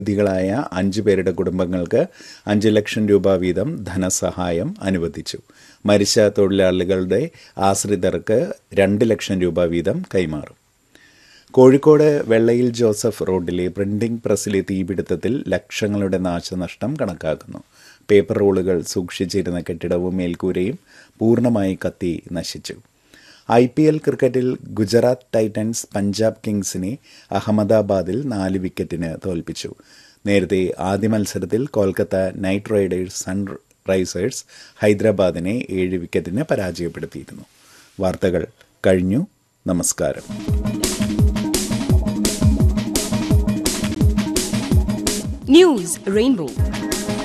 ധികളായ അഞ്ചു പേരുടെ കുടുംബങ്ങൾക്ക് അഞ്ച് ലക്ഷം രൂപ വീതം ധനസഹായം അനുവദിച്ചു മരിച്ച തൊഴിലാളികളുടെ ആശ്രിതർക്ക് രണ്ട് ലക്ഷം രൂപ വീതം കൈമാറും കോഴിക്കോട് വെള്ളയിൽ ജോസഫ് റോഡിലെ പ്രിന്റിംഗ് പ്രസ്സിലെ തീപിടുത്തത്തിൽ ലക്ഷങ്ങളുടെ നാശനഷ്ടം കണക്കാക്കുന്നു പേപ്പർ റോളുകൾ സൂക്ഷിച്ചിരുന്ന കെട്ടിടവും മേൽക്കൂരയും പൂർണ്ണമായി കത്തി നശിച്ചു ഐ പി എൽ ക്രിക്കറ്റിൽ ഗുജറാത്ത് ടൈറ്റൻസ് പഞ്ചാബ് കിങ്സിനെ അഹമ്മദാബാദിൽ നാല് വിക്കറ്റിന് തോൽപ്പിച്ചു നേരത്തെ ആദ്യ മത്സരത്തിൽ കൊൽക്കത്ത നൈറ്റ് റൈഡേഴ്സ് സൺറൈസേഴ്സ് ഹൈദരാബാദിനെ ഏഴ് വിക്കറ്റിന് പരാജയപ്പെടുത്തിയിരുന്നു വാർത്തകൾ കഴിഞ്ഞു നമസ്കാരം News Rainbow.